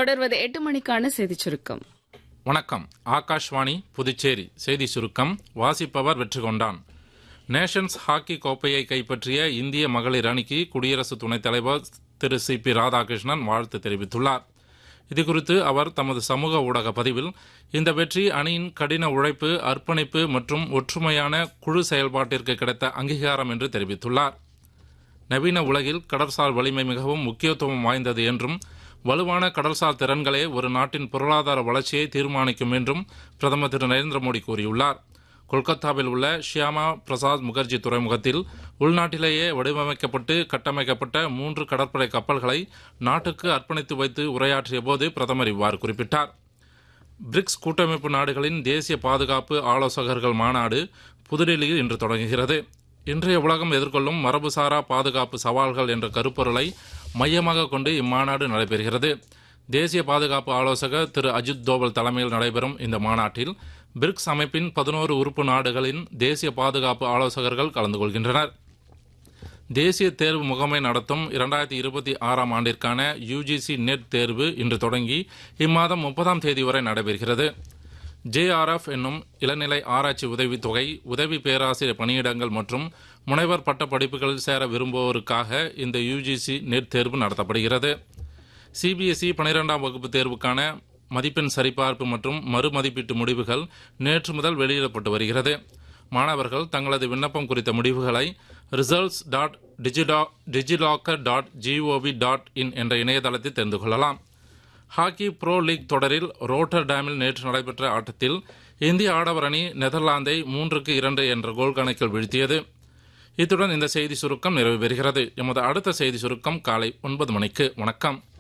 தொடர்வது எட்டு மணிக்கான செய்திச் சுருக்கம் வணக்கம் ஆகாஷ்வாணி புதுச்சேரி செய்தி சுருக்கம் வாசிப்பவர் வெற்றி கொண்டான் நேஷன்ஸ் ஹாக்கி கோப்பையை கைப்பற்றிய இந்திய மகளிர் அணிக்கு குடியரசு துணைத் தலைவர் திரு சி பி ராதாகிருஷ்ணன் வாழ்த்து தெரிவித்துள்ளார் இதுகுறித்து அவர் தமது சமூக ஊடக பதிவில் இந்த வெற்றி அணியின் கடின உழைப்பு அர்ப்பணிப்பு மற்றும் ஒற்றுமையான குழு செயல்பாட்டிற்கு கிடைத்த அங்கீகாரம் என்று தெரிவித்துள்ளார் நவீன உலகில் கடற்சார் வலிமை மிகவும் முக்கியத்துவம் வாய்ந்தது என்றும் வலுவான கடல்சார் திறன்களே ஒரு நாட்டின் பொருளாதார வளர்ச்சியை தீர்மானிக்கும் என்றும் பிரதமர் திரு நரேந்திர மோடி கூறியுள்ளார் கொல்கத்தாவில் உள்ள ஷியாமா பிரசாத் முகர்ஜி துறைமுகத்தில் உள்நாட்டிலேயே வடிவமைக்கப்பட்டு கட்டமைக்கப்பட்ட மூன்று கடற்படை கப்பல்களை நாட்டுக்கு அர்ப்பணித்து வைத்து உரையாற்றிய போது பிரதமர் இவ்வாறு குறிப்பிட்டார் பிரிக்ஸ் கூட்டமைப்பு நாடுகளின் தேசிய பாதுகாப்பு ஆலோசகர்கள் மாநாடு புதுடெல்லியில் இன்று தொடங்குகிறது இன்றைய உலகம் எதிர்கொள்ளும் மரபுசாரா பாதுகாப்பு சவால்கள் என்ற கருப்பொருளை மையமாக கொண்டு இம்மாநாடு நடைபெறுகிறது தேசிய பாதுகாப்பு ஆலோசகர் திரு அஜித் தோவல் தலைமையில் நடைபெறும் இந்த மாநாட்டில் பிரிக்ஸ் அமைப்பின் பதினோரு உறுப்பு நாடுகளின் தேசிய பாதுகாப்பு ஆலோசகர்கள் கலந்து கொள்கின்றனர் தேசிய தேர்வு முகமை நடத்தும் இரண்டாயிரத்தி இருபத்தி ஆறாம் ஆண்டிற்கான யுஜிசி நெட் தேர்வு இன்று தொடங்கி இம்மாதம் முப்பதாம் தேதி வரை நடைபெறுகிறது ஜேஆர்எஃப் என்னும் இளநிலை ஆராய்ச்சி உதவித்தொகை உதவி பேராசிரியர் பணியிடங்கள் மற்றும் முனைவர் பட்ட படிப்புகளில் சேர விரும்புவோருக்காக இந்த யுஜிசி நெட் தேர்வு நடத்தப்படுகிறது சிபிஎஸ்இ பனிரெண்டாம் வகுப்பு தேர்வுக்கான மதிப்பெண் சரிபார்ப்பு மற்றும் மறுமதிப்பீட்டு முடிவுகள் நேற்று முதல் வெளியிடப்பட்டு வருகிறது மாணவர்கள் தங்களது விண்ணப்பம் குறித்த முடிவுகளை ரிசல்ட்ஸ் டாட் டிஜிடா DigiLocker dot G O V dot in என்ற இணையதளத்தில் தெரிந்து கொள்ளலாம் ஹாக்கி ப்ரோ லீக் தொடரில் ரோட்டர் டேமில் நேற்று நடைபெற்ற ஆட்டத்தில் இந்திய ஆடவர் அணி நெதர்லாந்தை மூன்றுக்கு இரண்டு என்ற கோல் கணக்கில் வீழ்த்தியது இத்துடன் இந்த செய்தி சுருக்கம் நிறைவு பெறுகிறது எமது அடுத்த செய்தி சுருக்கம் காலை ஒன்பது மணிக்கு வணக்கம்